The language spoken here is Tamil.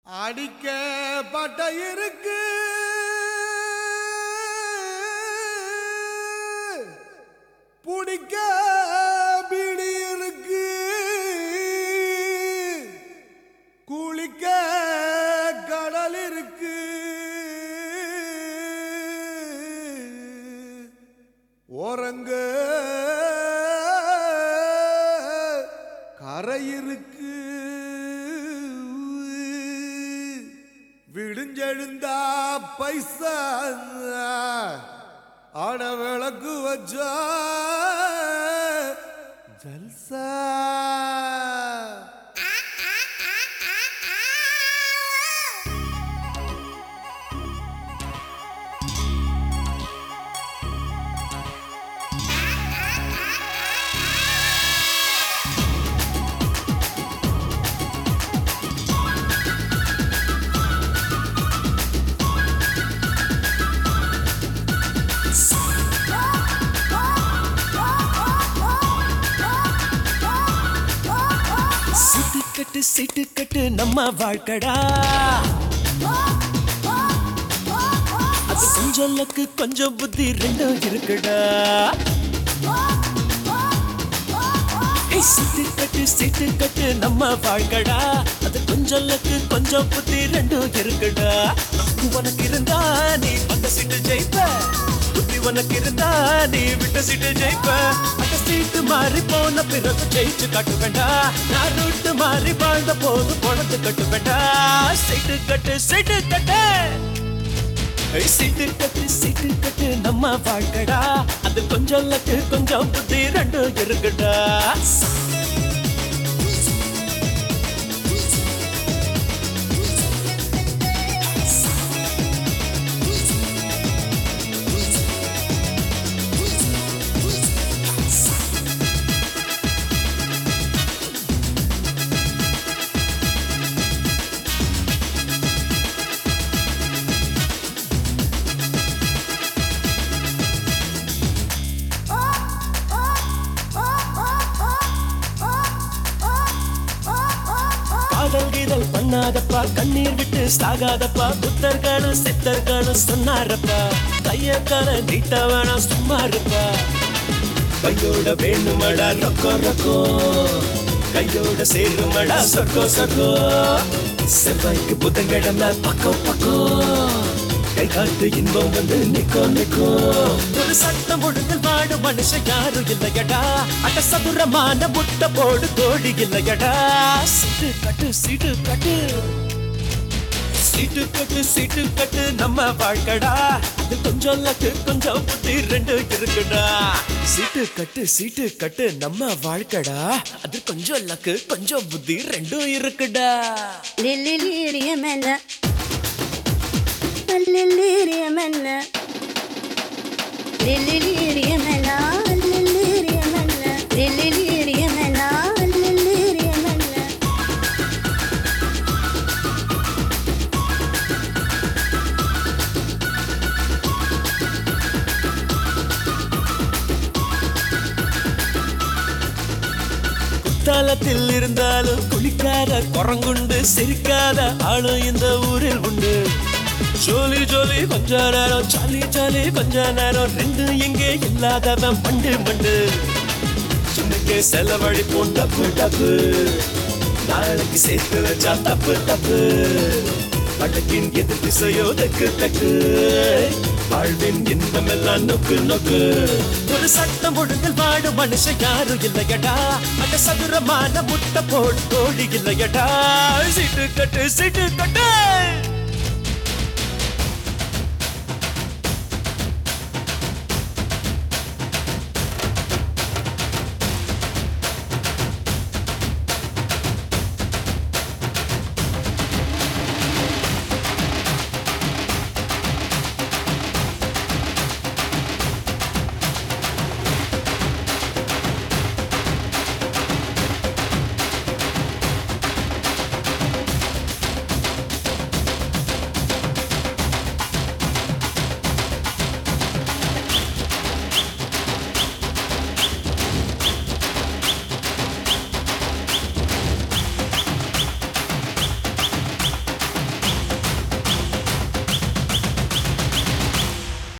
அடிக்க பட்ட இருக்கு புடிக்க பிடி இருக்கு குளிக்க கடல் இருக்கு ஓரங்க கரை இருக்கு விடுஞ்செழுந்தா பைசா ஆட விளக்கு வச்சா ஜல்சா சிட்டு கட்டு சிட்டு கட்டு நம்ம வாழ்க்கடா அது கொஞ்சம் லக்கு கொஞ்சம் புத்தி ரெண்டும் இருக்குடா ஏய், சிட்டு கட்டு சிட்டு கட்டு நம்ம வாழ்க்கடா அது கொஞ்சம் லக்கு கொஞ்சம் புத்தி ரெண்டும் இருக்குடா உனக்கு இருந்தா நீ பக்க சீட்டு ஜெயிப்ப புத்தி உனக்கு இருந்தா நீ விட்ட சீட்டு ஜெயிப்ப அந்த சீட்டு மாறி போன பிறகு ஜெயிச்சு காட்டு வேண்டா நான் ரூட்டு மாறி வாழ்ந்த போது பொழந்து கட்டு வேண்டா சீட்டு கட்டு சீட்டு கட்டு ஏய், சீட்டு கட்டு சீட்டு கட்டு நம்ம வாழ்க்கடா அது கொஞ்சம் லக்கு கொஞ்சம் புத்தி ரெண்டும் இருக்குடா காதல் கீதல் பண்ணாதப்பா கண்ணீர் விட்டு சாகாதப்பா புத்தர்களும் சித்தர்களும் சொன்னாரப்பா கைய கால நீட்ட வேணாம் சும்மா இருப்பா கையோட வேணுமடா ரொக்கோ ரொக்கோ கையோட சேருமடா சொர்க்கோ சொர்க்கோ செவ்வாய்க்கு புதன்கிழமை பக்கம் பக்கம் கை காட்டு இன்பம் வந்து நிக்கோ நிக்கோ ஒரு சட்டம் ஒழுங்கில் வாடும் மனுஷன் யாரும் இல்லையடா அட சதுரமான முட்டை போடு கோழி இல்லையடா சீட்டு கட்டு சீட்டு கட்டு சீட்டு கட்டு சீட்டு கட்டு நம்ம வாழ்க்கடா அது கொஞ்சம் லக்கு கொஞ்சம் புத்தி ரெண்டு இருக்குடா சீட்டு கட்டு சீட்டு கட்டு நம்ம வாழ்க்கடா அது கொஞ்சம் லக்கு கொஞ்சம் புத்தி ரெண்டும் இருக்குடா லில்லிலிரியமென்ன லில்லிலிரியமென்ன லில்லிலிரியமென்ன லில்லிலிரியமென்ன லில்லிலிரியமென்ன லில்லிலிரியமென்ன குத்தாலத்தில் இருந்தாலும் குளிக்காத குரங்குண்டு சிரிக்காத ஆளும் இந்த ஊரில் உண்டு ஜோலி ஜோலி கொஞ்ச நேரம் ஜாலி ஜாலி கொஞ்ச நேரம் ரெண்டு எங்கே இல்லாதவன் மண்டு மண்டு சின்னக்கே செலவழிப்போம் டப்பு டப்பு நாளைக்கு சேர்த்து வச்சா தப்பு தப்பு வழக்கின் எதிர் திசையோ தக்கு தக்கு வாழ்வின் இன்பம் எல்லாம் நொக்கு நொக்கு ஒரு சட்டம் ஒழுங்கில் வாடும் மனுஷன் யாரும் இல்லையடா அந்த சதுரமான முட்டை போடு கோழி இல்லையடா சீட்டு கட்டு சீட்டு கட்டு